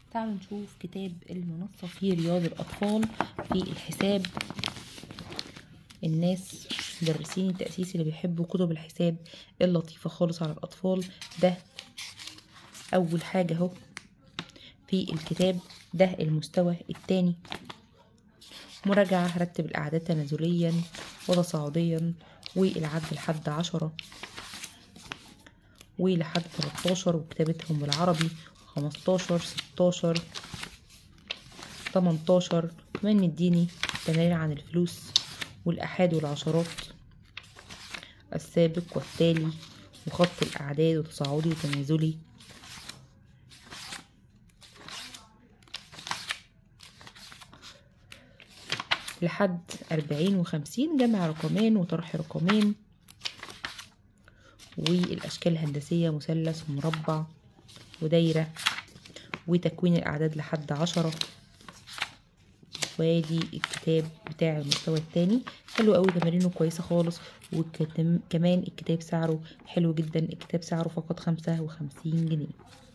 تعالوا نشوف كتاب المنصة في رياض الأطفال في الحساب الناس مدرسين التأسيس اللي بيحبوا كتب الحساب اللطيفة خالص على الأطفال ده أول حاجة اهو في الكتاب ده المستوى التاني مراجعة هرتب الأعداد تنازليا وتصاعديا والعد لحد عشرة ولحد 13 وكتابتهم بالعربي 15 16 18 كمان مديني تمارين عن الفلوس والأحاد والعشرات السابق والتالي وخط الأعداد وتصاعدي وتنازلي لحد أربعين وخمسين جمع رقمين وطرح رقمين والأشكال الهندسية مثلث ومربع ودايرة وتكوين الأعداد لحد عشرة وادي الكتاب بتاع المستوى التاني حلو قوي تمارينه كويسة خالص وكمان الكتاب سعره حلو جدا الكتاب سعره فقط خمسة وخمسين جنيه